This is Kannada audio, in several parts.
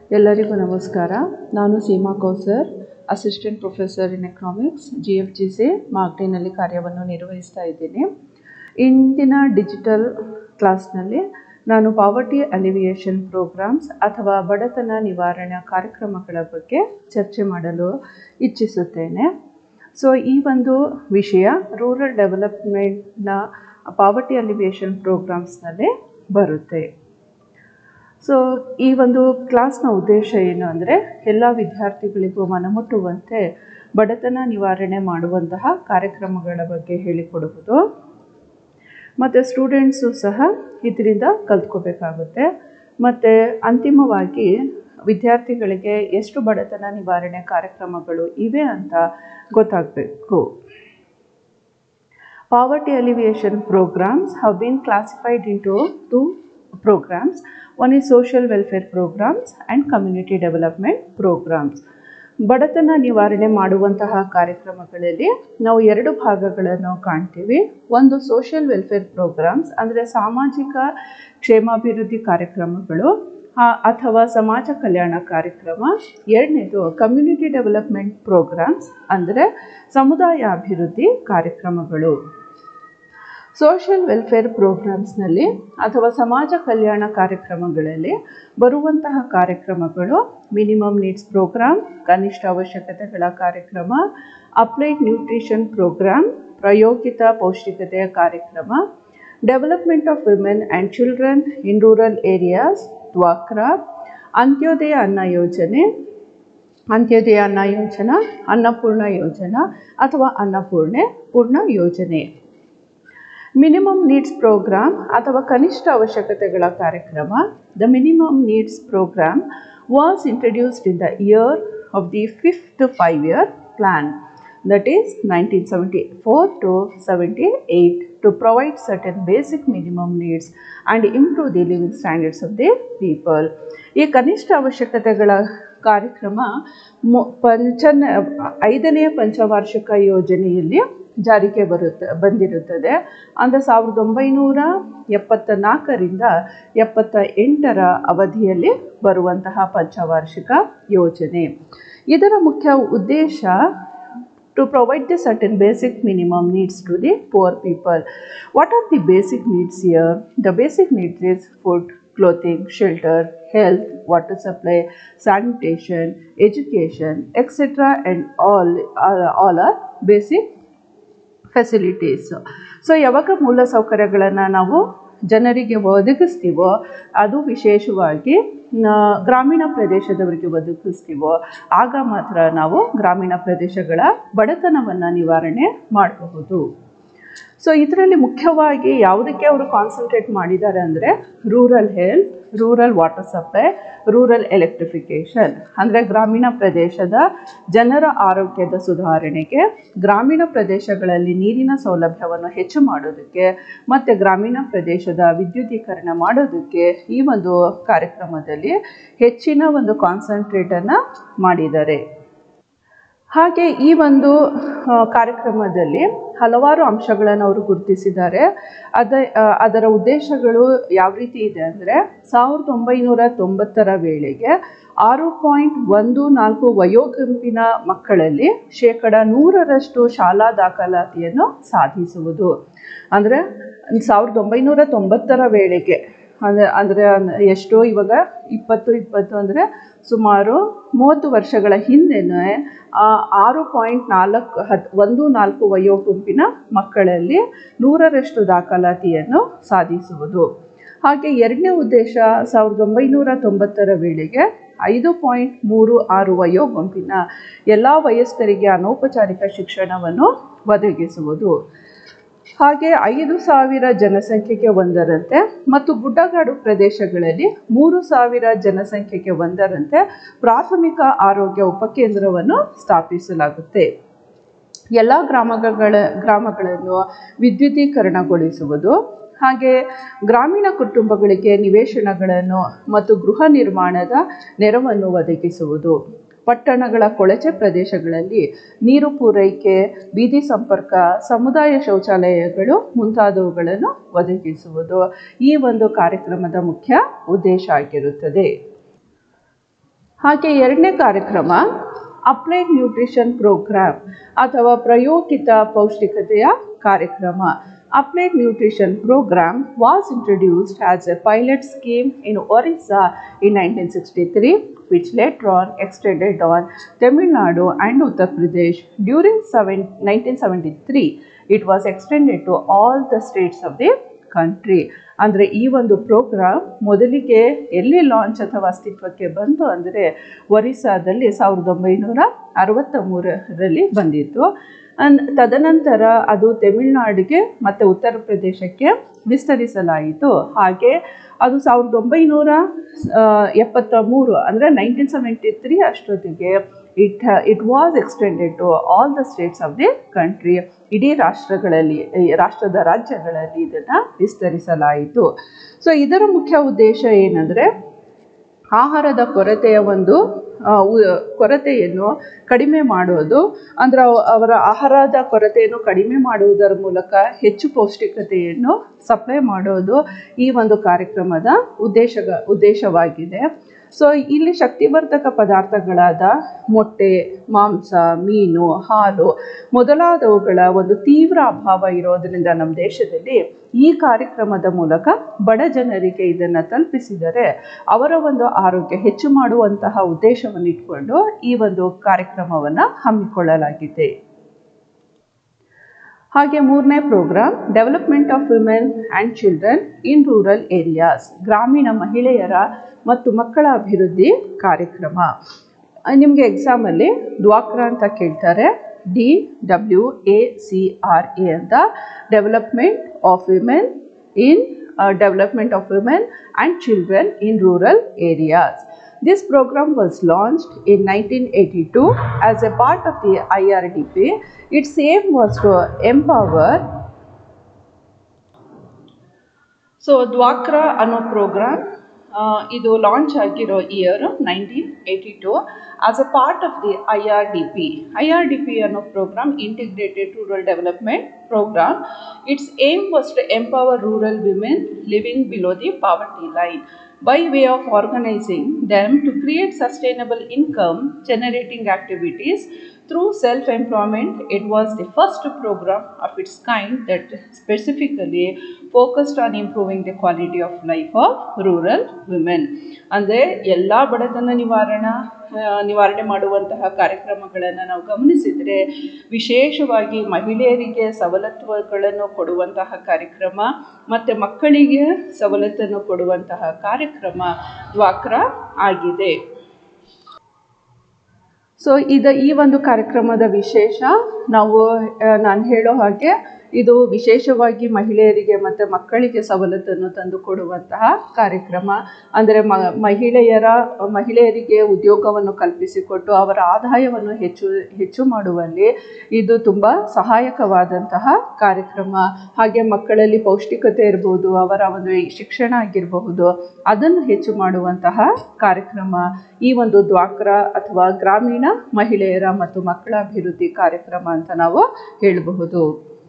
ಎಲ್ಲರಿಗೂ ನಮಸ್ಕಾರ ನಾನು Seema Kausar assistant professor in economics G F G C ಮಾಗ್ಡಿನಲ್ಲಿ ಕಾರ್ಯವನ್ನು ನಿರ್ವಹಿಸ್ತಾ ಇದ್ದೀನಿ ಇಂದಿನ ಡಿಜಿಟಲ್ ಕ್ಲಾಸ್ನಲ್ಲಿ ನಾನು ಪಾವರ್ಟಿ ಅಲಿವಿಯೇಷನ್ ಪ್ರೋಗ್ರಾಮ್ಸ್ ಅಥವಾ ಬಡತನ ನಿವಾರಣಾ ಕಾರ್ಯಕ್ರಮಗಳ ಬಗ್ಗೆ ಚರ್ಚೆ ಮಾಡಲು ಇಚ್ಛಿಸುತ್ತೇನೆ ಸೊ ಈ ಒಂದು ವಿಷಯ ರೂರಲ್ ಡೆವಲಪ್ಮೆಂಟ್ನ ಪಾವರ್ಟಿ ಅಲಿವಿಯೇಷನ್ ಪ್ರೋಗ್ರಾಮ್ಸ್ನಲ್ಲಿ ಬರುತ್ತೆ ಸೊ ಈ ಒಂದು ಕ್ಲಾಸ್ನ ಉದ್ದೇಶ ಏನು ಅಂದರೆ ಎಲ್ಲ ವಿದ್ಯಾರ್ಥಿಗಳಿಗೂ ಮನಮುಟ್ಟುವಂತೆ ಬಡತನ ನಿವಾರಣೆ ಮಾಡುವಂತಹ ಕಾರ್ಯಕ್ರಮಗಳ ಬಗ್ಗೆ ಹೇಳಿಕೊಡುವುದು ಮತ್ತು ಸ್ಟೂಡೆಂಟ್ಸು ಸಹ ಇದರಿಂದ ಕಲ್ತ್ಕೋಬೇಕಾಗುತ್ತೆ ಮತ್ತು ಅಂತಿಮವಾಗಿ ವಿದ್ಯಾರ್ಥಿಗಳಿಗೆ ಎಷ್ಟು ಬಡತನ ನಿವಾರಣೆ ಕಾರ್ಯಕ್ರಮಗಳು ಇವೆ ಅಂತ ಗೊತ್ತಾಗಬೇಕು Poverty alleviation programs have been classified into two programs. One is social welfare programs and community development programs. ಬಡತನ ನಿವಾರಣೆ ಮಾಡುವಂತಹ ಕಾರ್ಯಕ್ರಮಗಳಲ್ಲಿ ನಾವು ಎರಡು ಭಾಗಗಳನ್ನು ಕಾಣ್ತೀವಿ ಒಂದು ಸೋಷಿಯಲ್ ವೆಲ್ಫೇರ್ ಪ್ರೋಗ್ರಾಮ್ಸ್ ಅಂದರೆ ಸಾಮಾಜಿಕ ಕ್ಷೇಮಾಭಿವೃದ್ಧಿ ಕಾರ್ಯಕ್ರಮಗಳು ಆ- ಅಥವಾ ಸಮಾಜ ಕಲ್ಯಾಣ ಕಾರ್ಯಕ್ರಮ ಎರಡನೇದು ಕಮ್ಯುನಿಟಿ ಡೆವಲಪ್ಮೆಂಟ್ ಪ್ರೋಗ್ರಾಮ್ಸ್ ಅಂದರೆ ಸಮುದಾಯ ಅಭಿವೃದ್ಧಿ ಕಾರ್ಯಕ್ರಮಗಳು ಸೋಷಿಯಲ್ ವೆಲ್ಫೇರ್ ಪ್ರೋಗ್ರಾಮ್ಸ್ನಲ್ಲಿ ಅಥವಾ ಸಮಾಜ ಕಲ್ಯಾಣ ಕಾರ್ಯಕ್ರಮಗಳಲ್ಲಿ ಬರುವಂತಹ ಕಾರ್ಯಕ್ರಮಗಳು ಮಿನಿಮಮ್ ನೀಡ್ಸ್ ಪ್ರೋಗ್ರಾಮ್ ಕನಿಷ್ಠ ಅವಶ್ಯಕತೆಗಳ ಕಾರ್ಯಕ್ರಮ ಅಪ್ಲೈಡ್ ನ್ಯೂಟ್ರಿಷನ್ ಪ್ರೋಗ್ರಾಮ್ ಪ್ರಯೋಗಿತ ಪೌಷ್ಟಿಕತೆಯ ಕಾರ್ಯಕ್ರಮ development of women and children in rural areas ಡ್ವಾಕ್ರಾ ಅಂತ್ಯೋದಯ ಅನ್ನ ಯೋಜನೆ ಅಂತ್ಯೋದಯ ಅನ್ನ ಯೋಜನಾ ಅನ್ನಪೂರ್ಣ ಯೋಜನಾ ಅಥವಾ ಅನ್ನಪೂರ್ಣೆ ಪೂರ್ಣ ಯೋಜನೆ ಮಿನಿಮಮ್ ನೀಡ್ಸ್ ಪ್ರೋಗ್ರಾಮ್ ಅಥವಾ ಕನಿಷ್ಠ ಅವಶ್ಯಕತೆಗಳ ಕಾರ್ಯಕ್ರಮ the minimum needs program was introduced in the year of the fifth five year plan that is nineteen seventy four to seventy eight to provide certain basic minimum needs and improve the living standards of the people ಈ ಕನಿಷ್ಠ ಅವಶ್ಯಕತೆಗಳ ಕಾರ್ಯಕ್ರಮ ಮೊ ಪಂಚನ ಐದನೆಯ ಪಂಚವಾರ್ಷಿಕ ಯೋಜನೆಯಲ್ಲಿ ಜಾರಿಗೆ ಬರುತ್ತೆ ಬಂದಿರುತ್ತದೆ ಅಂದರೆ ಸಾವಿರದ ಒಂಬೈನೂರ ಎಪ್ಪತ್ತ ನಾಲ್ಕರಿಂದ ಎಪ್ಪತ್ತ ಎಂಟರ ಅವಧಿಯಲ್ಲಿ ಬರುವಂತಹ ಪಂಚವಾರ್ಷಿಕ ಯೋಜನೆ ಇದರ ಮುಖ್ಯ ಉದ್ದೇಶ to provide the certain basic minimum needs to the poor people. What are the basic needs here? The basic needs is food, clothing, shelter, health, water supply, sanitation, education, etc. and all are, all are basic facilities so ಯಾವಾಗ ಮೂಲ ಸೌಕರ್ಯಗಳನ್ನು ನಾವು ಜನರಿಗೆ ಒದಗಿಸ್ತೀವೋ ಅದು ವಿಶೇಷವಾಗಿ ನ- ಗ್ರಾಮೀಣ ಪ್ರದೇಶದವರಿಗೆ ಒದಗಿಸ್ತೀವೋ ಆಗ ಮಾತ್ರ ನಾವು ಗ್ರಾಮೀಣ ಪ್ರದೇಶಗಳ ಬಡತನವನ್ನು ನಿವಾರಣೆ ಮಾಡಬಹುದು ಸೊ ಇದರಲ್ಲಿ ಮುಖ್ಯವಾಗಿ ಯಾವುದಕ್ಕೆ ಅವರು ಕಾನ್ಸಂಟ್ರೇಟ್ ಮಾಡಿದ್ದಾರೆ ಅಂದರೆ rural health rural water supply rural electrification ಅಂದರೆ ಗ್ರಾಮೀಣ ಪ್ರದೇಶದ ಜನರ ಆರೋಗ್ಯದ ಸುಧಾರಣೆಗೆ ಗ್ರಾಮೀಣ ಪ್ರದೇಶಗಳಲ್ಲಿ ನೀರಿನ ಸೌಲಭ್ಯವನ್ನು ಹೆಚ್ಚು ಮಾಡೋದಕ್ಕೆ ಮತ್ತು ಗ್ರಾಮೀಣ ಪ್ರದೇಶದ ವಿದ್ಯುದೀಕರಣ ಮಾಡೋದಕ್ಕೆ ಈ ಒಂದು ಕಾರ್ಯಕ್ರಮದಲ್ಲಿ ಹೆಚ್ಚಿನ ಒಂದು ಕಾನ್ಸಂಟ್ರೇಟನ್ನು ಮಾಡಿದ್ದಾರೆ ಹಾಗೆ ಈ ಒಂದು ಆ, ಕಾರ್ಯಕ್ರಮದಲ್ಲಿ ಹಲವಾರು ಅಂಶಗಳನ್ನು ಅವರು ಗುರುತಿಸಿದ್ದಾರೆ ಅದ ಆ, ಅದರ ಉದ್ದೇಶಗಳು ಯಾವ ರೀತಿ ಇದೆ ಅಂದರೆ ಸಾವಿರದ ಒಂಬೈನೂರ ತೊಂಬತ್ತರ ವೇಳೆಗೆ ಆರು ಪಾಯಿಂಟ್ ಒಂದು ನಾಲ್ಕು ವಯೋಗುಂಪಿನ ಮಕ್ಕಳಲ್ಲಿ ಶೇಕಡ ನೂರರಷ್ಟು ಶಾಲಾ ದಾಖಲಾತಿಯನ್ನು ಸಾಧಿಸುವುದು ಅಂದರೆ ಸಾವಿರದ ಒಂಬೈನೂರ ತೊಂಬತ್ತರ ವೇಳೆಗೆ ಅಂದರೆ ಅಂದರೆ ಎಷ್ಟೋ ಇವಾಗ ಇಪ್ಪತ್ತು ಇಪ್ಪತ್ತು ಅಂದರೆ ಸುಮಾರು ಮೂವತ್ತು ವರ್ಷಗಳ ಹಿಂದೆನೇ ಆ, ಆರು ಪಾಯಿಂಟ್ ನಾಲ್ಕು ಹತ್ ಒಂದು ನಾಲ್ಕು ವಯೋಗುಂಪಿನ ಮಕ್ಕಳಲ್ಲಿ ನೂರರಷ್ಟು ದಾಖಲಾತಿಯನ್ನು ಸಾಧಿಸುವುದು ಹಾಗೆ ಎರಡನೇ ಉದ್ದೇಶ ಸಾವಿರದ ಒಂಬೈನೂರ ತೊಂಬತ್ತರ ವೇಳೆಗೆ ಐದು ಪಾಯಿಂಟ್ ಮೂರು ಆರು ವಯೋಗುಂಪಿನ ಎಲ್ಲ ವಯಸ್ಕರಿಗೆ ಅನೌಪಚಾರಿಕ ಶಿಕ್ಷಣವನ್ನು ಒದಗಿಸುವುದು ಹಾಗೆ ಐದು ಸಾವಿರ ಜನಸಂಖ್ಯೆಗೆ ಒಂದರಂತೆ ಮತ್ತು ಗುಡ್ಡಗಾಡು ಪ್ರದೇಶಗಳಲ್ಲಿ ಮೂರು ಸಾವಿರ ಜನಸಂಖ್ಯೆಗೆ ಒಂದರಂತೆ ಪ್ರಾಥಮಿಕ ಆರೋಗ್ಯ ಉಪಕೇಂದ್ರವನ್ನು ಸ್ಥಾಪಿಸಲಾಗುತ್ತೆ ಎಲ್ಲ ಗ್ರಾಮಗಳ ಗ್ರಾಮಗಳನ್ನು ವಿದ್ಯುದೀಕರಣಗೊಳಿಸುವುದು ಹಾಗೆ ಗ್ರಾಮೀಣ ಕುಟುಂಬಗಳಿಗೆ ನಿವೇಶನಗಳನ್ನು ಮತ್ತು ಗೃಹ ನಿರ್ಮಾಣದ ನೆರವನ್ನು ಒದಗಿಸುವುದು ಪಟ್ಟಣಗಳ ಕೊಳಚೆ ಪ್ರದೇಶಗಳಲ್ಲಿ ನೀರು ಪೂರೈಕೆ ಬೀದಿ ಸಂಪರ್ಕ ಸಮುದಾಯ ಶೌಚಾಲಯಗಳು ಮುಂತಾದವುಗಳನ್ನು ಒದಗಿಸುವುದು ಈ ಒಂದು ಕಾರ್ಯಕ್ರಮದ ಮುಖ್ಯ ಉದ್ದೇಶ ಆಗಿರುತ್ತದೆ ಹಾಗೆ ಎರಡನೇ ಕಾರ್ಯಕ್ರಮ ಅಪ್ಲೈಡ್ ನ್ಯೂಟ್ರಿಷನ್ ಪ್ರೋಗ್ರಾಮ್ ಅಥವಾ ಪ್ರಯೋಗಿತ ಪೌಷ್ಟಿಕತೆಯ ಕಾರ್ಯಕ್ರಮ applied nutrition program was introduced as a pilot scheme in Orissa in nineteen sixty three which later on extended on Tamil Nadu and Uttar Pradesh. During seven, 1973, it was extended to all the states of the country. ಅಂದರೆ ಈ ಒಂದು ಪ್ರೋಗ್ರಾಮ್ ಮೊದಲಿಗೆ ಎಲ್ಲಿ ಲಾಂಚ್ ಅಥವಾ ಅಸ್ತಿತ್ವಕ್ಕೆ ಬಂತು ಅಂದರೆ ಒರಿಸ್ಸಾದಲ್ಲಿ ಸಾವಿರದ ಒಂಬೈನೂರ ಅರವತ್ತ ಮೂರರಲ್ಲಿ ಬಂದಿತ್ತು ಅನ್ ತದನಂತರ ಅದು ತಮಿಳುನಾಡಿಗೆ ಮತ್ತು ಉತ್ತರ ಪ್ರದೇಶಕ್ಕೆ ವಿಸ್ತರಿಸಲಾಯಿತು ಹಾಗೆ ಅದು ಸಾವಿರದ ಒಂಬೈನೂರ ಎಪ್ಪತ್ತ ಮೂರು ಅಂದರೆ ನೈನ್ಟೀನ್ ಸೆವೆಂಟಿ ತ್ರೀ ಅಷ್ಟೊತ್ತಿಗೆ it it was extended to all the states of the country ಇಡೀ ರಾಷ್ಟ್ರಗಳಲ್ಲಿ ಈ ರಾಷ್ಟ್ರದ ರಾಜ್ಯಗಳಲ್ಲಿ ಇದನ್ನು ವಿಸ್ತರಿಸಲಾಯಿತು ಸೊ ಇದರ ಮುಖ್ಯ ಉದ್ದೇಶ ಏನಂದರೆ ಆಹಾರದ ಕೊರತೆಯ ಒಂದು ಆ, ಉ- ಕೊರತೆಯನ್ನು ಕಡಿಮೆ ಮಾಡೋದು ಅಂದರೆ ಅವರ ಆಹಾರದ ಕೊರತೆಯನ್ನು ಕಡಿಮೆ ಮಾಡುವುದರ ಮೂಲಕ ಹೆಚ್ಚು ಪೌಷ್ಟಿಕತೆಯನ್ನು ಸಪ್ಲೈ ಮಾಡೋದು ಈ ಒಂದು ಕಾರ್ಯಕ್ರಮದ ಉದ್ದೇಶ ಉದ್ದೇಶವಾಗಿದೆ ಸೊ ಇಲ್ಲಿ ಶಕ್ತಿವರ್ಧಕ ಪದಾರ್ಥಗಳಾದ ಮೊಟ್ಟೆ ಮಾಂಸ ಮೀನು ಹಾಲು ಮೊದಲಾದವುಗಳ ಒಂದು ತೀವ್ರ ಅಭಾವ ಇರೋದರಿಂದ ನಮ್ಮ ದೇಶದಲ್ಲಿ ಈ ಕಾರ್ಯಕ್ರಮದ ಮೂಲಕ ಬಡ ಜನರಿಗೆ ಇದನ್ನು ತಲುಪಿಸಿದರೆ ಅವರ ಒಂದು ಆರೋಗ್ಯ ಹೆಚ್ಚು ಮಾಡುವಂತಹ ಉದ್ದೇಶವನ್ನು ಇಟ್ಕೊಂಡು ಈ ಒಂದು ಕಾರ್ಯಕ್ರಮವನ್ನು ಹಮ್ಮಿಕೊಳ್ಳಲಾಗಿದೆ ಹಾಗೆ ಮೂರನೇ program development of women and children in rural areas ಗ್ರಾಮೀಣ ಮಹಿಳೆಯರ ಮತ್ತು ಮಕ್ಕಳ ಅಭಿವೃದ್ಧಿ ಕಾರ್ಯಕ್ರಮ ನಿಮಗೆ ಎಕ್ಸಾಮಲ್ಲಿ ಡ್ವಾಕ್ರಾ ಅಂತ ಕೇಳ್ತಾರೆ D W A C R A ಅಂತ development of women in development of women and children in rural areas This program was launched in 1982 as a part of the IRDP. Its aim was to empower so ದ್ವಾಕ್ರಾ ಅನ್ನೋ ಪ್ರೋಗ್ರಾಮ್ ಇದು ಲಾಂಚ್ ಆಗಿರೋ year nineteen eighty two as a part of the I R D P I R D P ಅನ್ನೋ program integrated rural development program its aim was to empower rural women living below the poverty line by way of organizing them to create sustainable income generating activities through self employment it was the first program of its kind that specifically focused on improving the quality of life of rural women ಅಂದರೆ ಎಲ್ಲ ಬಡತನ ನಿವಾರಣಾ ಆ, ನಿವಾರಣೆ ಮಾಡುವಂತಹ ಕಾರ್ಯಕ್ರಮಗಳನ್ನು ನಾವು ಗಮನಿಸಿದರೆ ವಿಶೇಷವಾಗಿ ಮಹಿಳೆಯರಿಗೆ ಸವಲತ್ತುಗಳನ್ನು ಕೊಡುವಂತಹ ಕಾರ್ಯಕ್ರಮ ಮತ್ತು ಮಕ್ಕಳಿಗೆ ಸವಲತ್ತನ್ನು ಕೊಡುವಂತಹ ಕಾರ್ಯಕ್ರಮ ಡ್ವಾಕ್ರಾ ಆಗಿದೆ ಸೊ ಇದು ಈ ಒಂದು ಕಾರ್ಯಕ್ರಮದ ವಿಶೇಷ ನಾವು ನಾನು ಹೇಳೋ ಹಾಗೆ ಇದು ವಿಶೇಷವಾಗಿ ಮಹಿಳೆಯರಿಗೆ ಮತ್ತು ಮಕ್ಕಳಿಗೆ ಸವಲತ್ತನ್ನು ತಂದು ಕೊಡುವಂತಹ ಕಾರ್ಯಕ್ರಮ ಅಂದರೆ ಮ ಮಹಿಳೆಯರ ಮಹಿಳೆಯರಿಗೆ ಉದ್ಯೋಗವನ್ನು ಕಲ್ಪಿಸಿಕೊಟ್ಟು ಅವರ ಆದಾಯವನ್ನು ಹೆಚ್ಚು ಹೆಚ್ಚು ಮಾಡುವಲ್ಲಿ ಇದು ತುಂಬ ಸಹಾಯಕವಾದಂತಹ ಕಾರ್ಯಕ್ರಮ ಹಾಗೆ ಮಕ್ಕಳಲ್ಲಿ ಪೌಷ್ಟಿಕತೆ ಇರ್ಬೋದು ಅವರ ಒಂದು ಶಿಕ್ಷಣ ಆಗಿರಬಹುದು ಅದನ್ನು ಹೆಚ್ಚು ಮಾಡುವಂತಹ ಕಾರ್ಯಕ್ರಮ ಈ ಒಂದು ದ್ವಾಕ್ರಾ ಅಥವಾ ಗ್ರಾಮೀಣ ಮಹಿಳೆಯರ ಮತ್ತು ಮಕ್ಕಳ ಅಭಿವೃದ್ಧಿ ಕಾರ್ಯಕ್ರಮ ಅಂತ ನಾವು ಹೇಳಬಹುದು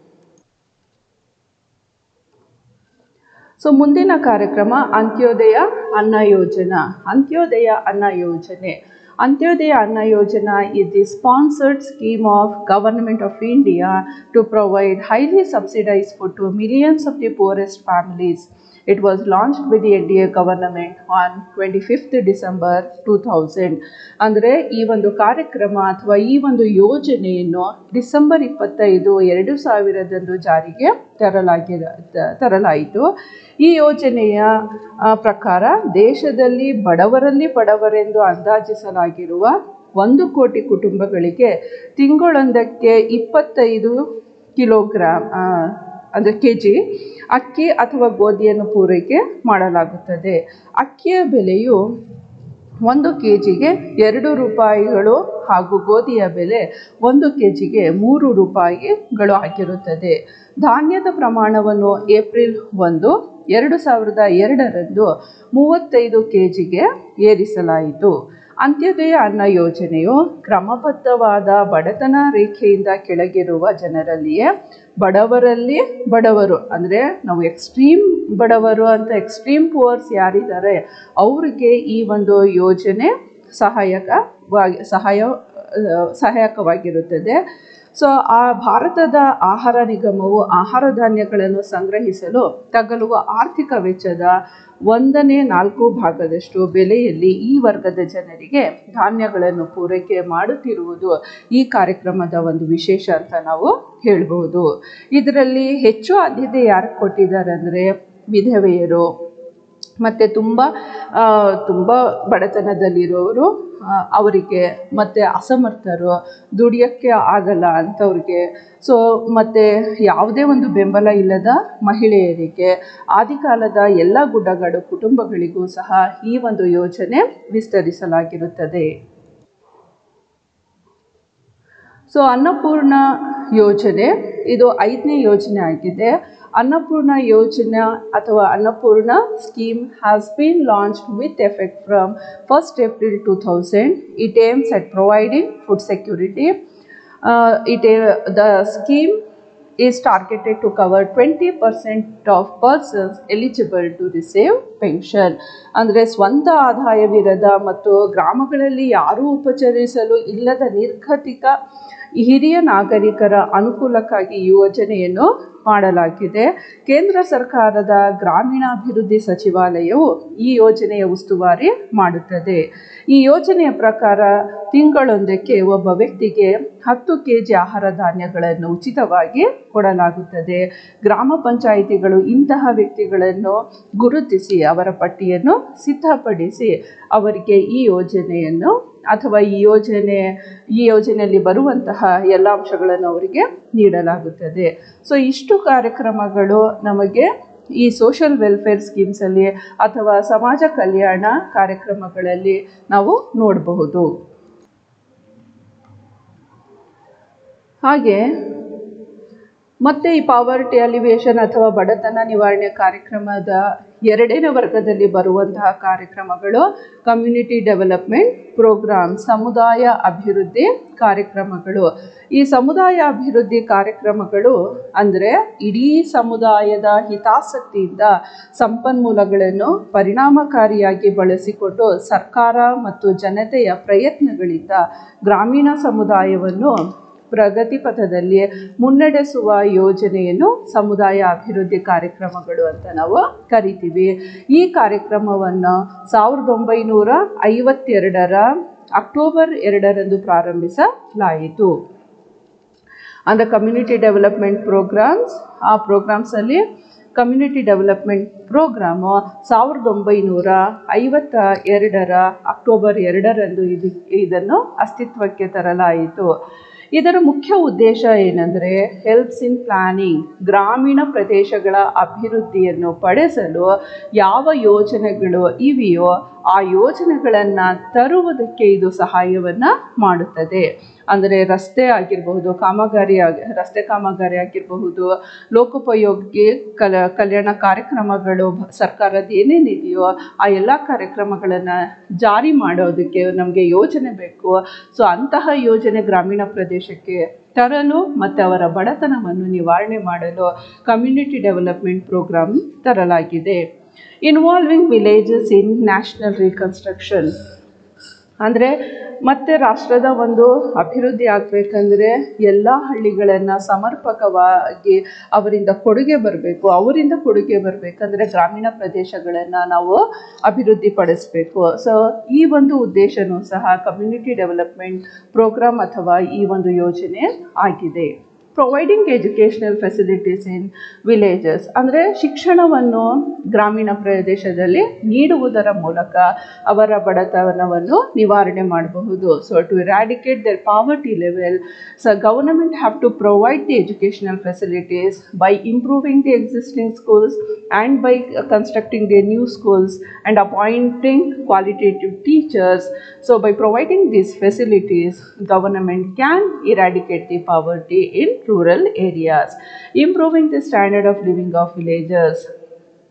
ಸೊ ಮುಂದಿನ ಕಾರ್ಯಕ್ರಮ ಅಂತ್ಯೋದಯ ಅನ್ನ ಯೋಜನಾ ಅಂತ್ಯೋದಯ ಅನ್ನ ಯೋಜನೆ ಅಂತ್ಯೋದಯ ಅನ್ನ ಯೋಜನಾ is the sponsored scheme of government of India to provide highly subsidized food to millions of the poorest families. It was launched by the NDA government on 25th December 2000. ಅಂದರೆ ಈ ಒಂದು ಕಾರ್ಯಕ್ರಮ ಅಥವಾ ಈ ಒಂದು ಯೋಜನೆಯನ್ನು ಡಿಸೆಂಬರ್ ಇಪ್ಪತ್ತೈದು ಎರಡು ಸಾವಿರದಂದು ಜಾರಿಗೆ ತರಲಾಗಿರ ತ- ತರಲಾಯಿತು ಈ ಯೋಜನೆಯ ಆ, ಪ್ರಕಾರ ದೇಶದಲ್ಲಿ ಬಡವರಲ್ಲಿ ಬಡವರೆಂದು ಅಂದಾಜಿಸಲಾಗಿರುವ ಒಂದು ಕೋಟಿ ಕುಟುಂಬಗಳಿಗೆ ತಿಂಗಳೊಂದಕ್ಕೆ ಇಪ್ಪತ್ತೈದು ಕಿಲೋಗ್ರಾಮ್ ಆ, ಅಂದರೆ ಕೆ ಜಿ ಅಕ್ಕಿ ಅಥವಾ ಗೋಧಿಯನ್ನು ಪೂರೈಕೆ ಮಾಡಲಾಗುತ್ತದೆ ಅಕ್ಕಿಯ ಬೆಲೆಯು ಒಂದು ಕೆ ಜಿಗೆ ಎರಡು ರೂಪಾಯಿಗಳು ಹಾಗೂ ಗೋಧಿಯ ಬೆಲೆ ಒಂದು ಕೆ ಜಿಗೆ ಮೂರು ರೂಪಾಯಿಗಳು ಆಗಿರುತ್ತದೆ ಧಾನ್ಯದ ಪ್ರಮಾಣವನ್ನು ಏಪ್ರಿಲ್ ಒಂದು ಎರಡು ಸಾವಿರದ ಎರಡರಂದು ಮೂವತ್ತೈದು ಕೆ ಜಿಗೆ ಏರಿಸಲಾಯಿತು ಅಂತ್ಯೋದಯ ಅನ್ನ ಯೋಜನೆಯು ಕ್ರಮಬದ್ಧವಾದ ಬಡತನ ರೇಖೆಯಿಂದ ಕೆಳಗಿರುವ ಜನರಲ್ಲಿಯೇ ಬಡವರಲ್ಲಿ ಬಡವರು ಅಂದರೆ ನಾವು ಎಕ್ಸ್ಟ್ರೀಮ್ ಬಡವರು ಅಂತ ಎಕ್ಸ್ಟ್ರೀಮ್ ಪುವರ್ಸ್ ಯಾರಿದ್ದಾರೆ ಅವರಿಗೆ ಈ ಒಂದು ಯೋಜನೆ ಸಹಾಯಕವಾಗಿ ಸಹಾಯ ಆ, ಸಹಾಯಕವಾಗಿರುತ್ತದೆ ಸೊ ಆ ಭಾರತದ ಆಹಾರ ನಿಗಮವು ಆಹಾರ ಧಾನ್ಯಗಳನ್ನು ಸಂಗ್ರಹಿಸಲು ತಗಲುವ ಆರ್ಥಿಕ ವೆಚ್ಚದ ಒಂದನೇ ನಾಲ್ಕು ಭಾಗದಷ್ಟು ಬೆಲೆಯಲ್ಲಿ ಈ ವರ್ಗದ ಜನರಿಗೆ ಧಾನ್ಯಗಳನ್ನು ಪೂರೈಕೆ ಮಾಡುತ್ತಿರುವುದು ಈ ಕಾರ್ಯಕ್ರಮದ ಒಂದು ವಿಶೇಷ ಅಂತ ನಾವು ಹೇಳ್ಬೋದು ಇದರಲ್ಲಿ ಹೆಚ್ಚು ಆದ್ಯತೆ ಯಾರು ಕೊಟ್ಟಿದ್ದಾರೆ ಅಂದರೆ ವಿಧವೆಯರು ಮತ್ತು ತುಂಬ ಆ, ತುಂಬ ಬಡತನದಲ್ಲಿರೋರು ಆ, ಅವರಿಗೆ ಮತ್ತು ಅಸಮರ್ಥರು ದುಡಿಯೋಕ್ಕೆ ಆಗಲ್ಲ ಅಂಥವ್ರಿಗೆ ಸೊ ಮತ್ತು ಯಾವುದೇ ಒಂದು ಬೆಂಬಲ ಇಲ್ಲದ ಮಹಿಳೆಯರಿಗೆ ಆದಿಕಾಲದ ಎಲ್ಲ ಗುಡ್ಡಗಾಡು ಕುಟುಂಬಗಳಿಗೂ ಸಹ ಈ ಒಂದು ಯೋಜನೆ ವಿಸ್ತರಿಸಲಾಗಿರುತ್ತದೆ ಸೊ ಅನ್ನಪೂರ್ಣ ಯೋಜನೆ ಇದು ಐದನೇ ಯೋಜನೆ ಆಗಿದೆ ಅನ್ನಪೂರ್ಣ ಯೋಜನೆ ಅಥವಾ Annapurna scheme has been launched with effect from first April two thousand it aims at providing food security it the scheme is targeted to cover 20% of persons eligible to receive pension ಅಂದರೆ ಸ್ವಂತ ಆದಾಯವಿರದ ಮತ್ತು ಗ್ರಾಮಗಳಲ್ಲಿ ಯಾರೂ ಉಪಚರಿಸಲು ಇಲ್ಲದ ನಿರ್ಗತಿಕ ಹಿರಿಯ ನಾಗರಿಕರ ಅನುಕೂಲಕ್ಕಾಗಿ ಈ ಯೋಜನೆಯನ್ನು ಮಾಡಲಾಗಿದೆ ಕೇಂದ್ರ ಸರ್ಕಾರದ ಗ್ರಾಮೀಣಾಭಿವೃದ್ಧಿ ಸಚಿವಾಲಯವು ಈ ಯೋಜನೆಯ ಉಸ್ತುವಾರಿ ಮಾಡುತ್ತದೆ ಈ ಯೋಜನೆಯ ಪ್ರಕಾರ ತಿಂಗಳೊಂದಕ್ಕೆ ಒಬ್ಬ ವ್ಯಕ್ತಿಗೆ ಹತ್ತು ಕೆ ಜಿ ಆಹಾರ ಧಾನ್ಯಗಳನ್ನು ಉಚಿತವಾಗಿ ಕೊಡಲಾಗುತ್ತದೆ ಗ್ರಾಮ ಪಂಚಾಯಿತಿಗಳು ಇಂತಹ ವ್ಯಕ್ತಿಗಳನ್ನು ಗುರುತಿಸಿ ಅವರ ಪಟ್ಟಿಯನ್ನು ಸಿದ್ಧಪಡಿಸಿ ಅವರಿಗೆ ಈ ಯೋಜನೆಯನ್ನು ಅಥವಾ ಈ ಯೋಜನೆ ಈ ಯೋಜನೆಯಲ್ಲಿ ಬರುವಂತಹ ಎಲ್ಲ ಅಂಶಗಳನ್ನು ಅವರಿಗೆ ನೀಡಲಾಗುತ್ತದೆ ಸೊ ಇಷ್ಟು ಕಾರ್ಯಕ್ರಮಗಳು ನಮಗೆ ಈ ಸೋಷಲ್ ವೆಲ್ಫೇರ್ ಸ್ಕೀಮ್ಸಲ್ಲಿ ಅಥವಾ ಸಮಾಜ ಕಲ್ಯಾಣ ಕಾರ್ಯಕ್ರಮಗಳಲ್ಲಿ ನಾವು ನೋಡಬಹುದು ಹಾಗೆ ಮತ್ತೆ ಈ ಪಾವರ್ಟಿ ಅಲಿವೇಶನ್ ಅಥವಾ ಬಡತನ ನಿವಾರಣೆ ಕಾರ್ಯಕ್ರಮದ ಎರಡನೇ ವರ್ಗದಲ್ಲಿ ಬರುವಂತಹ ಕಾರ್ಯಕ್ರಮಗಳು ಕಮ್ಯುನಿಟಿ ಡೆವಲಪ್ಮೆಂಟ್ ಪ್ರೋಗ್ರಾಮ್ ಸಮುದಾಯ ಅಭಿವೃದ್ಧಿ ಕಾರ್ಯಕ್ರಮಗಳು ಈ ಸಮುದಾಯ ಅಭಿವೃದ್ಧಿ ಕಾರ್ಯಕ್ರಮಗಳು ಅಂದರೆ ಇಡೀ ಸಮುದಾಯದ ಹಿತಾಸಕ್ತಿಯಿಂದ ಸಂಪನ್ಮೂಲಗಳನ್ನು ಪರಿಣಾಮಕಾರಿಯಾಗಿ ಬಳಸಿಕೊಂಡು ಸರ್ಕಾರ ಮತ್ತು ಜನತೆಯ ಪ್ರಯತ್ನಗಳಿಂದ ಗ್ರಾಮೀಣ ಸಮುದಾಯವನ್ನು ಪ್ರಗತಿ ಪಥದಲ್ಲಿ ಮುನ್ನಡೆಸುವ ಯೋಜನೆಯನ್ನು ಸಮುದಾಯ ಅಭಿವೃದ್ಧಿ ಕಾರ್ಯಕ್ರಮಗಳು ಅಂತ ನಾವು ಕರಿತೀವಿ ಈ ಕಾರ್ಯಕ್ರಮವನ್ನು ಸಾವಿರದ ಒಂಬೈನೂರ ಐವತ್ತೆರಡರ ಅಕ್ಟೋಬರ್ ಎರಡರಂದು ಪ್ರಾರಂಭಿಸಲಾಯಿತು ಅಂದರೆ ಕಮ್ಯುನಿಟಿ ಡೆವಲಪ್ಮೆಂಟ್ ಪ್ರೋಗ್ರಾಮ್ಸ್ ಆ ಪ್ರೋಗ್ರಾಮ್ಸಲ್ಲಿ ಕಮ್ಯುನಿಟಿ ಡೆವಲಪ್ಮೆಂಟ್ ಪ್ರೋಗ್ರಾಮು ಸಾವಿರದ ಒಂಬೈನೂರ ಐವತ್ತ ಎರಡರ ಅಕ್ಟೋಬರ್ ಎರಡರಂದು ಇದು ಇದನ್ನು ಅಸ್ತಿತ್ವಕ್ಕೆ ತರಲಾಯಿತು ಇದರ ಮುಖ್ಯ ಉದ್ದೇಶ ಏನೆಂದರೆ ಹೆಲ್ಪ್ಸ್ ಇನ್ ಪ್ಲಾನಿಂಗ್ ಗ್ರಾಮೀಣ ಪ್ರದೇಶಗಳ ಅಭಿವೃದ್ಧಿಯನ್ನು ಪಡಿಸಲು ಯಾವ ಯೋಜನೆಗಳು ಇವೆಯೋ ಆ ಯೋಜನೆಗಳನ್ನು ತರುವುದಕ್ಕೆ ಇದು ಸಹಾಯವನ್ನು ಮಾಡುತ್ತದೆ ಅಂದರೆ ರಸ್ತೆ ಆಗಿರಬಹುದು ಕಾಮಗಾರಿ ಆಗಿ ರಸ್ತೆ ಕಾಮಗಾರಿ ಆಗಿರಬಹುದು ಲೋಕೋಪಯೋಗಿ ಕಲ ಕಲ್ಯಾಣ ಕಾರ್ಯಕ್ರಮಗಳು ಭ- ಸರ್ಕಾರದ ಏನೇನಿದೆಯೋ ಆ ಎಲ್ಲ ಕಾರ್ಯಕ್ರಮಗಳನ್ನು ಜಾರಿ ಮಾಡೋದಕ್ಕೆ ನಮಗೆ ಯೋಜನೆ ಬೇಕು ಸೊ ಅಂತಹ ಯೋಜನೆ ಗ್ರಾಮೀಣ ಪ್ರದೇಶಕ್ಕೆ ತರಲು ಮತ್ತು ಅವರ ಬಡತನವನ್ನು ನಿವಾರಣೆ ಮಾಡಲು ಕಮ್ಯುನಿಟಿ ಡೆವಲಪ್ಮೆಂಟ್ ಪ್ರೋಗ್ರಾಮ್ ತರಲಾಗಿದೆ involving villages in national reconstruction ಅಂದರೆ ಮತ್ತೆ ರಾಷ್ಟ್ರದ ಒಂದು ಅಭಿವೃದ್ಧಿ ಆಗಬೇಕಂದ್ರೆ ಎಲ್ಲ ಹಳ್ಳಿಗಳನ್ನು ಸಮರ್ಪಕವಾಗಿ ಅವರಿಂದ ಕೊಡುಗೆ ಬರಬೇಕು ಅವರಿಂದ ಕೊಡುಗೆ ಬರಬೇಕಂದ್ರೆ ಗ್ರಾಮೀಣ ಪ್ರದೇಶಗಳನ್ನು ನಾವು ಅಭಿವೃದ್ಧಿ ಪಡಿಸ್ಬೇಕು ಸೊ ಈ ಒಂದು ಉದ್ದೇಶನೂ ಸಹ ಕಮ್ಯುನಿಟಿ ಡೆವಲಪ್ಮೆಂಟ್ ಪ್ರೋಗ್ರಾಮ್ ಅಥವಾ ಈ ಒಂದು ಯೋಜನೆ ಆಗಿದೆ providing educational facilities in villages ಅಂದರೆ ಶಿಕ್ಷಣವನ್ನು ಗ್ರಾಮೀಣ ಪ್ರದೇಶದಲ್ಲಿ ನೀಡುವುದರ ಮೂಲಕ ಅವರ ಬಡತನವನ್ನು ನಿವಾರಣೆ ಮಾಡಬಹುದು so to eradicate their poverty level so government have to provide the educational facilities by improving the existing schools and by constructing the new schools and appointing qualitative teachers. So by providing these facilities, government can eradicate the poverty in rural areas, improving the standard of living of villagers.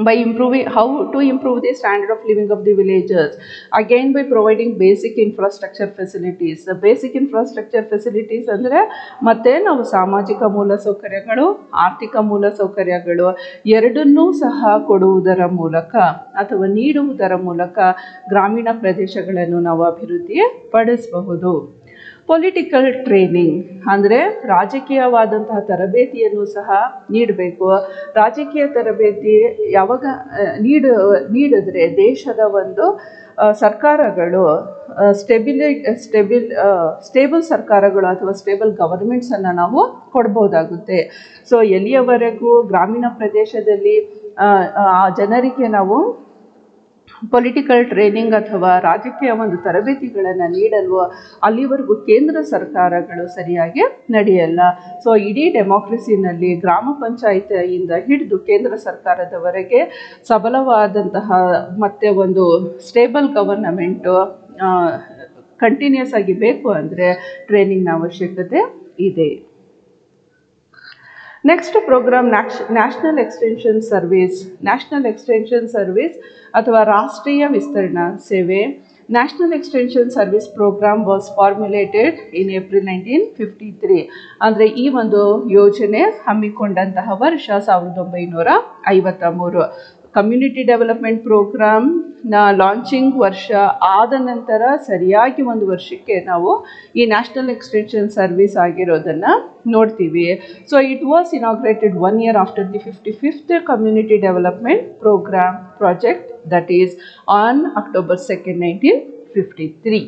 by improving how to improve the standard of living of the villagers again by providing basic infrastructure facilities the basic infrastructure facilities ಅಂದರೆ ಮತ್ತೆ ನಾವು ಸಾಮಾಜಿಕ ಮೂಲಸೌಕರ್ಯಗಳು ಆರ್ಥಿಕ ಮೂಲಸೌಕರ್ಯಗಳು ಎರಡನ್ನೂ ಸಹ ಕೊಡುವುದರ ಮೂಲಕ ಅಥವಾ ನೀಡುವುದರ ಮೂಲಕ ಗ್ರಾಮೀಣ ಪ್ರದೇಶಗಳನ್ನು ನಾವು ಅಭಿವೃದ್ಧಿ ಪಡಿಸಬಹುದು ಪೊಲಿಟಿಕಲ್ ಟ್ರೈನಿಂಗ್ ಅಂದರೆ ರಾಜಕೀಯವಾದಂತಹ ತರಬೇತಿಯನ್ನು ಸಹ ನೀಡಬೇಕು ರಾಜಕೀಯ ತರಬೇತಿ ಯಾವಾಗ ಆ, ನೀಡ ನೀಡಿದ್ರೆ ದೇಶದ ಒಂದು ಆ, ಸರ್ಕಾರಗಳು ಸ್ಟೆಬಿಲಿ ಸ್ಟೆಬಿಲ್ ಸ್ಟೇಬಲ್ ಸರ್ಕಾರಗಳು ಅಥವಾ ಸ್ಟೇಬಲ್ ಗವರ್ಮೆಂಟ್ಸನ್ನು ನಾವು ಕೊಡ್ಬೋದಾಗುತ್ತೆ ಸೊ ಎಲ್ಲಿಯವರೆಗೂ ಗ್ರಾಮೀಣ ಪ್ರದೇಶದಲ್ಲಿ ಆ, ಆ ಜನರಿಗೆ ನಾವು ಪೊಲಿಟಿಕಲ್ ಟ್ರೈನಿಂಗ್ ಅಥವಾ ರಾಜಕೀಯ ಒಂದು ತರಬೇತಿಗಳನ್ನು ನೀಡಲು ಅಲ್ಲಿವರೆಗೂ ಕೇಂದ್ರ ಸರ್ಕಾರಗಳು ಸರಿಯಾಗಿ ನಡೆಯಲ್ಲ ಸೊ ಇಡೀ ಡೆಮೋಕ್ರಸಿನಲ್ಲಿ ಗ್ರಾಮ ಪಂಚಾಯತಿಯಿಂದ ಹಿಡಿದು ಕೇಂದ್ರ ಸರ್ಕಾರದವರೆಗೆ ಸಬಲವಾದಂತಹ ಮತ್ತು ಒಂದು ಸ್ಟೇಬಲ್ ಗವರ್ನಮೆಂಟು ಕಂಟಿನ್ಯೂಸ್ ಆಗಿ ಬೇಕು ಅಂದರೆ ಟ್ರೈನಿಂಗ್ನ ಅವಶ್ಯಕತೆ ಇದೆ next program national extension service national extension service ಅಥವಾ ರಾಷ್ಟ್ರೀಯ ವಿಸ್ತರಣಾ ಸೇವೆ national extension service program was formulated in April nineteen fifty three ಅಂದರೆ ಈ ಒಂದು ಯೋಜನೆ ಹಮ್ಮಿಕೊಂಡಂತಹ ವರ್ಷ ಸಾವಿರದ ಒಂಬೈನೂರ ಐವತ್ತ ಮೂರು ಕಮ್ಯುನಿಟಿ ಡೆವಲಪ್ಮೆಂಟ್ ಪ್ರೋಗ್ರಾಮ್ನ ಲಾಂಚಿಂಗ್ ವರ್ಷ ಆದ ನಂತರ ಸರಿಯಾಗಿ ಒಂದು ವರ್ಷಕ್ಕೆ ನಾವು ಈ ನ್ಯಾಷನಲ್ ಎಕ್ಸ್ಟೆನ್ಷನ್ ಸರ್ವಿಸ್ ಆಗಿರೋದನ್ನು ನೋಡ್ತೀವಿ so it was inaugurated one year after the fifty fifth community development program project that is on October second nineteen fifty three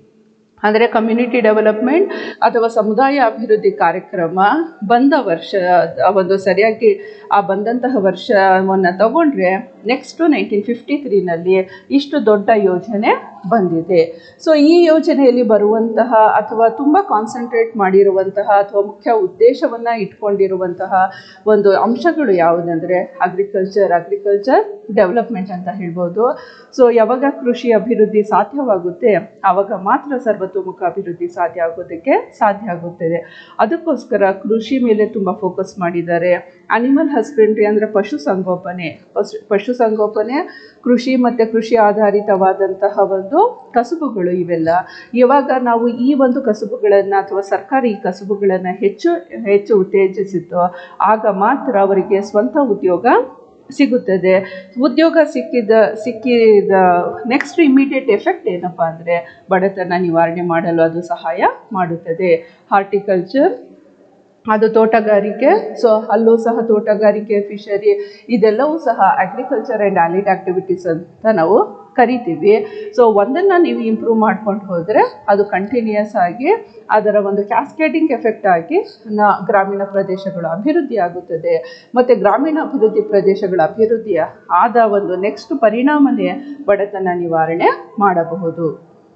ಅಂದರೆ ಕಮ್ಯುನಿಟಿ ಡೆವಲಪ್ಮೆಂಟ್ ಅಥವಾ ಸಮುದಾಯ ಅಭಿವೃದ್ಧಿ ಕಾರ್ಯಕ್ರಮ ಬಂದ ವರ್ಷ ಆ ಒಂದು ಸರಿಯಾಗಿ ಆ ಬಂದಂತಹ ವರ್ಷವನ್ನು ತಗೊಂಡ್ರೆ ನೆಕ್ಸ್ಟು ನೈನ್ಟೀನ್ ಫಿಫ್ಟಿ ತ್ರೀನಲ್ಲಿ ಇಷ್ಟು ದೊಡ್ಡ ಯೋಜನೆ ಬಂದಿದೆ ಸೊ ಈ ಯೋಜನೆಯಲ್ಲಿ ಬರುವಂತಹ ಅಥವಾ ತುಂಬ ಕಾನ್ಸಂಟ್ರೇಟ್ ಮಾಡಿರುವಂತಹ ಅಥವಾ ಮುಖ್ಯ ಉದ್ದೇಶವನ್ನು ಇಟ್ಕೊಂಡಿರುವಂತಹ ಒಂದು ಅಂಶಗಳು ಯಾವುದಂದರೆ ಅಗ್ರಿಕಲ್ಚರ್ ಅಗ್ರಿಕಲ್ಚರ್ ಡೆವಲಪ್ಮೆಂಟ್ ಅಂತ ಹೇಳ್ಬೋದು ಸೊ ಯಾವಾಗ ಕೃಷಿ ಅಭಿವೃದ್ಧಿ ಸಾಧ್ಯವಾಗುತ್ತೆ ಆವಾಗ ಮಾತ್ರ ಸರ್ವತೋಮುಖ ಅಭಿವೃದ್ಧಿ ಸಾಧ್ಯ ಆಗೋದಕ್ಕೆ ಸಾಧ್ಯ ಆಗುತ್ತದೆ ಅದಕ್ಕೋಸ್ಕರ ಕೃಷಿ ಮೇಲೆ ತುಂಬ ಫೋಕಸ್ ಮಾಡಿದ್ದಾರೆ ಅನಿಮಲ್ ಹಸ್ಬೆಂಡ್ರಿ ಅಂದರೆ ಪಶುಸಂಗೋಪನೆ ಪಶು ಪಶುಸಂಗೋಪನೆ ಕೃಷಿ ಮತ್ತು ಕೃಷಿ ಆಧಾರಿತವಾದಂತಹ ಒಂದು ಕಸುಬುಗಳು ಇವೆಲ್ಲ ಇವಾಗ ನಾವು ಈ ಒಂದು ಕಸುಬುಗಳನ್ನು ಅಥವಾ ಸರ್ಕಾರ ಈ ಕಸುಬುಗಳನ್ನು ಹೆಚ್ಚು ಹೆಚ್ಚು ಉತ್ತೇಜಿಸಿತ್ತು ಆಗ ಮಾತ್ರ ಅವರಿಗೆ ಸ್ವಂತ ಉದ್ಯೋಗ ಸಿಗುತ್ತದೆ ಉದ್ಯೋಗ ಸಿಕ್ಕಿದ ಸಿಕ್ಕಿದ ನೆಕ್ಸ್ಟ್ ಇಮಿಡಿಯೇಟ್ ಎಫೆಕ್ಟ್ ಏನಪ್ಪ ಅಂದರೆ ಬಡತನ ನಿವಾರಣೆ ಮಾಡಲು ಅದು ಸಹಾಯ ಮಾಡುತ್ತದೆ ಹಾರ್ಟಿಕಲ್ಚರ್ ಅದು ತೋಟಗಾರಿಕೆ ಸೊ ಅಲ್ಲೂ ಸಹ ತೋಟಗಾರಿಕೆ ಫಿಶರಿ ಇದೆಲ್ಲವೂ ಸಹ ಅಗ್ರಿಕಲ್ಚರ್ ಆ್ಯಂಡ್ ಆಲಿಡ್ ಆ್ಯಕ್ಟಿವಿಟೀಸ್ ಅಂತ ನಾವು ಕರಿತೀವಿ ಸೊ ಒಂದನ್ನು ನೀವು ಇಂಪ್ರೂವ್ ಮಾಡ್ಕೊಂಡು ಹೋದರೆ ಅದು ಕಂಟಿನ್ಯೂಯಸ್ ಆಗಿ ಅದರ ಒಂದು ಕ್ಯಾಸ್ಕೇಡಿಂಗ್ ಎಫೆಕ್ಟ್ ಆಗಿ ನ ಗ್ರಾಮೀಣ ಪ್ರದೇಶಗಳು ಅಭಿವೃದ್ಧಿ ಆಗುತ್ತದೆ ಮತ್ತು ಗ್ರಾಮೀಣ ಅಭಿವೃದ್ಧಿ ಪ್ರದೇಶಗಳ ಅಭಿವೃದ್ಧಿ ಆದ ಒಂದು ನೆಕ್ಸ್ಟ್ ಪರಿಣಾಮನೇ ಬಡತನ ನಿವಾರಣೆ ಮಾಡಬಹುದು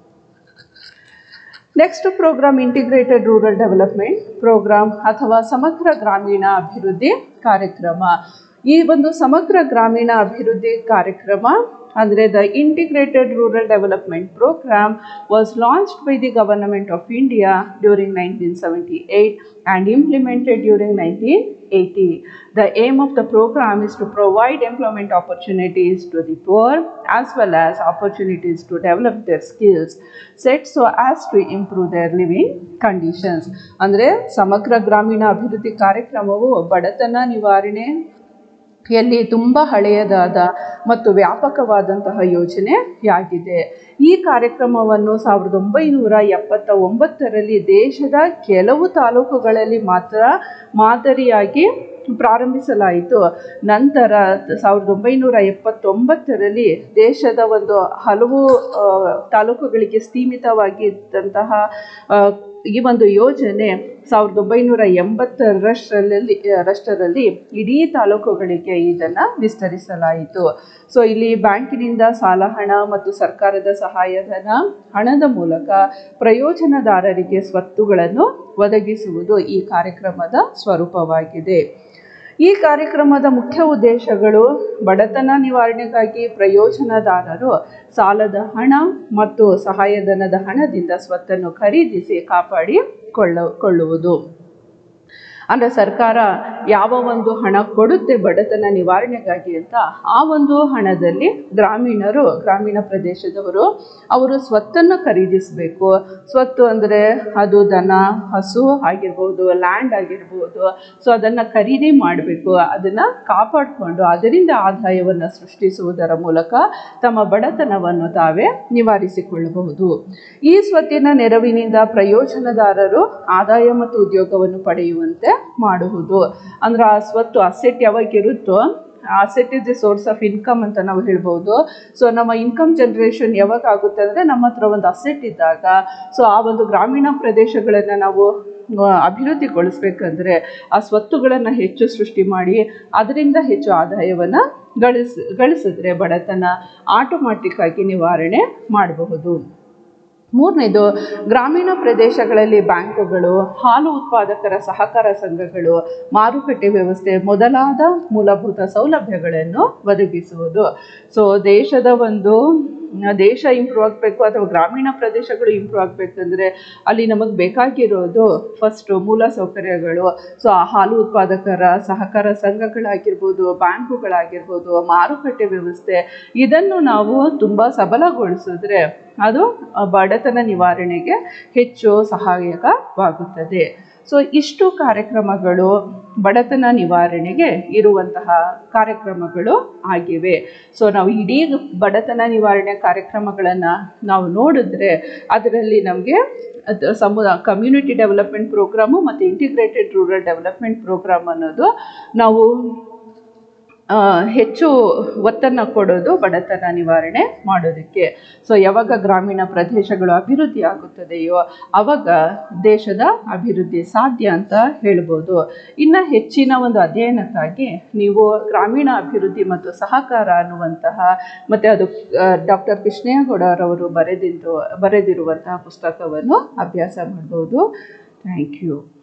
next program integrated rural development program ಅಥವಾ ಸಮಗ್ರ ಗ್ರಾಮೀಣ ಅಭಿವೃದ್ಧಿ ಕಾರ್ಯಕ್ರಮ ಈ ಒಂದು ಸಮಗ್ರ ಗ್ರಾಮೀಣ ಅಭಿವೃದ್ಧಿ ಕಾರ್ಯಕ್ರಮ ಅಂದರೆ the integrated rural development program was launched by the government of India during nineteen seventy eight and implemented during nineteen eighty The aim of the program is to provide employment opportunities to the poor as well as opportunities to develop their skills set so as to improve their living conditions. ಅಂದರೆ ಸಮಗ್ರ ಗ್ರಾಮೀಣ ಅಭಿವೃದ್ಧಿ ಕಾರ್ಯಕ್ರಮವು ಬಡತನ ನಿವಾರಣೆ ಯಲ್ಲಿ ತುಂಬ ಹಳೆಯದಾದ ಮತ್ತು ವ್ಯಾಪಕವಾದಂತಹ ಯೋಜನೆಯಾಗಿದೆ ಈ ಕಾರ್ಯಕ್ರಮವನ್ನು ಸಾವಿರದ ಒಂಬೈನೂರ ಎಪ್ಪತ್ತ ಒಂಬತ್ತರಲ್ಲಿ ದೇಶದ ಕೆಲವು ತಾಲೂಕುಗಳಲ್ಲಿ ಮಾತ್ರ ಮಾದರಿಯಾಗಿ ಪ್ರಾರಂಭಿಸಲಾಯಿತು ನಂತರ ಸಾವಿರದ ಒಂಬೈನೂರ ಎಪ್ಪತ್ತೊಂಬತ್ತರಲ್ಲಿ ದೇಶದ ಒಂದು ಹಲವು ಆ, ತಾಲೂಕುಗಳಿಗೆ ಸೀಮಿತವಾಗಿದ್ದಂತಹ ಆ, ಈ ಒಂದು ಯೋಜನೆ ಸಾವಿರದ ಒಂಬೈನೂರ ಎಂಬತ್ತರಷ್ಟರಲ್ಲಿ ರಷ್ಟರಲ್ಲಿ ಇಡೀ ತಾಲೂಕುಗಳಿಗೆ ಇದನ್ನು ವಿಸ್ತರಿಸಲಾಯಿತು ಸೊ ಇಲ್ಲಿ ಬ್ಯಾಂಕಿನಿಂದ ಸಾಲ ಹಣ ಮತ್ತು ಸರ್ಕಾರದ ಸಹಾಯಧನ ಹಣದ ಮೂಲಕ ಪ್ರಯೋಜನದಾರರಿಗೆ ಸ್ವತ್ತುಗಳನ್ನು ಒದಗಿಸುವುದು ಈ ಕಾರ್ಯಕ್ರಮದ ಸ್ವರೂಪವಾಗಿದೆ ಈ ಕಾರ್ಯಕ್ರಮದ ಮುಖ್ಯ ಉದ್ದೇಶಗಳು ಬಡತನ ನಿವಾರಣೆಗಾಗಿ ಪ್ರಯೋಜನದಾರರು ಸಾಲದ ಹಣ ಮತ್ತು ಸಹಾಯಧನದ ಹಣದಿಂದ ಸ್ವತ್ತನ್ನು ಖರೀದಿಸಿ ಕಾಪಾಡಿಕೊಳ್ಳ ಕೊಳ್ಳುವುದು ಅಂದರೆ ಸರ್ಕಾರ ಯಾವ ಒಂದು ಹಣ ಕೊಡುತ್ತೆ ಬಡತನ ನಿವಾರಣೆಗಾಗಿ ಅಂತ ಆ ಒಂದು ಹಣದಲ್ಲಿ ಗ್ರಾಮೀಣರು ಗ್ರಾಮೀಣ ಪ್ರದೇಶದವರು ಅವರು ಸ್ವತ್ತನ್ನು ಖರೀದಿಸಬೇಕು ಸ್ವತ್ತು ಅಂದರೆ ಅದು ದನ ಹಸು ಆಗಿರ್ಬೋದು ಲ್ಯಾಂಡ್ ಆಗಿರ್ಬೋದು ಸೊ ಅದನ್ನು ಖರೀದಿ ಮಾಡಬೇಕು ಅದನ್ನು ಕಾಪಾಡಿಕೊಂಡು ಅದರಿಂದ ಆದಾಯವನ್ನು ಸೃಷ್ಟಿಸುವುದರ ಮೂಲಕ ತಮ್ಮ ಬಡತನವನ್ನು ತಾವೇ ನಿವಾರಿಸಿಕೊಳ್ಳಬಹುದು ಈ ಸ್ವತ್ತಿನ ನೆರವಿನಿಂದ ಪ್ರಯೋಜನದಾರರು ಆದಾಯ ಮತ್ತು ಉದ್ಯೋಗವನ್ನು ಪಡೆಯುವಂತೆ ಮಾಡುವುದು ಅಂದ್ರೆ ಆ ಸ್ವತ್ತು ಅಸೆಟ್ ಯಾವಾಗ ಇರುತ್ತೋ asset is the source of income ಅಂತ ನಾವು ಹೇಳ್ಬೋದು ಸೊ ನಮ್ಮ ಇನ್ಕಮ್ ಜನ್ರೇಷನ್ ಯಾವಾಗ ಆಗುತ್ತೆ ಅಂದರೆ ನಮ್ಮ ಹತ್ರ ಒಂದು ಅಸೆಟ್ ಇದ್ದಾಗ ಸೊ ಆ ಒಂದು ಗ್ರಾಮೀಣ ಪ್ರದೇಶಗಳನ್ನು ನಾವು ಆ, ಅಭಿವೃದ್ಧಿಗೊಳಿಸ್ಬೇಕಂದ್ರೆ ಆ ಸ್ವತ್ತುಗಳನ್ನು ಹೆಚ್ಚು ಸೃಷ್ಟಿ ಮಾಡಿ ಅದರಿಂದ ಹೆಚ್ಚು ಆದಾಯವನ್ನು ಗಳಿಸ್ ಗಳಿಸಿದ್ರೆ ಬಡತನ ಆಟೋಮ್ಯಾಟಿಕ್ ಆಗಿ ನಿವಾರಣೆ ಮಾಡಬಹುದು ಮೂರನೇದು ಗ್ರಾಮೀಣ ಪ್ರದೇಶಗಳಲ್ಲಿ ಬ್ಯಾಂಕುಗಳು ಹಾಲು ಉತ್ಪಾದಕರ ಸಹಕಾರ ಸಂಘಗಳು ಮಾರುಕಟ್ಟೆ ವ್ಯವಸ್ಥೆ ಮೊದಲಾದ ಮೂಲಭೂತ ಸೌಲಭ್ಯಗಳನ್ನು ಒದಗಿಸುವುದು ಸೊ ದೇಶದ ಒಂದು ದೇಶ ಇಂಪ್ರೂವ್ ಆಗಬೇಕು ಅಥವಾ ಗ್ರಾಮೀಣ ಪ್ರದೇಶಗಳು ಇಂಪ್ರೂವ್ ಆಗಬೇಕಂದ್ರೆ ಅಲ್ಲಿ ನಮಗೆ ಬೇಕಾಗಿರೋದು ಫಸ್ಟು ಮೂಲ ಸೌಕರ್ಯಗಳು ಸೊ ಆ ಹಾಲು ಉತ್ಪಾದಕರ ಸಹಕಾರ ಸಂಘಗಳಾಗಿರ್ಬೋದು ಬ್ಯಾಂಕುಗಳಾಗಿರ್ಬೋದು ಮಾರುಕಟ್ಟೆ ವ್ಯವಸ್ಥೆ ಇದನ್ನು ನಾವು ತುಂಬ ಸಬಲಗೊಳಿಸಿದ್ರೆ ಅದು ಆ, ಬಡತನ ನಿವಾರಣೆಗೆ ಹೆಚ್ಚು ಸಹಾಯಕವಾಗುತ್ತದೆ ಸೊ ಇಷ್ಟು ಕಾರ್ಯಕ್ರಮಗಳು ಬಡತನ ನಿವಾರಣೆಗೆ ಇರುವಂತಹ ಕಾರ್ಯಕ್ರಮಗಳು ಆಗಿವೆ ಸೊ ನಾವು ಇಡೀ ಬಡತನ ನಿವಾರಣೆ ಕಾರ್ಯಕ್ರಮಗಳನ್ನು ನಾವು ನೋಡಿದ್ರೆ ಅದರಲ್ಲಿ ನಮಗೆ ಸಮು ಕಮ್ಯುನಿಟಿ ಡೆವಲಪ್ಮೆಂಟ್ ಪ್ರೋಗ್ರಾಮು ಮತ್ತು ಇಂಟಿಗ್ರೇಟೆಡ್ ರೂರಲ್ ಡೆವಲಪ್ಮೆಂಟ್ ಪ್ರೋಗ್ರಾಮ್ ಅನ್ನೋದು ನಾವು ಆ, ಹೆಚ್ಚು ಒತ್ತನ್ನು ಕೊಡೋದು ಬಡತನ ನಿವಾರಣೆ ಮಾಡೋದಕ್ಕೆ ಸೊ ಯಾವಾಗ ಗ್ರಾಮೀಣ ಪ್ರದೇಶಗಳು ಅಭಿವೃದ್ಧಿ ಆಗುತ್ತದೆಯೋ ಆವಾಗ ದೇಶದ ಅಭಿವೃದ್ಧಿ ಸಾಧ್ಯ ಅಂತ ಹೇಳ್ಬೋದು ಇನ್ನು ಹೆಚ್ಚಿನ ಒಂದು ಅಧ್ಯಯನಕ್ಕಾಗಿ ನೀವು ಗ್ರಾಮೀಣ ಅಭಿವೃದ್ಧಿ ಮತ್ತು ಸಹಕಾರ ಅನ್ನುವಂತಹ ಮತ್ತು ಅದು ಡಾಕ್ಟರ್ ಕೃಷ್ಣೇಗೌಡರವರು ಬರೆದಿದ್ದು ಬರೆದಿರುವಂತಹ ಪುಸ್ತಕವನ್ನು ಅಭ್ಯಾಸ ಮಾಡ್ಬೋದು ಥ್ಯಾಂಕ್ ಯು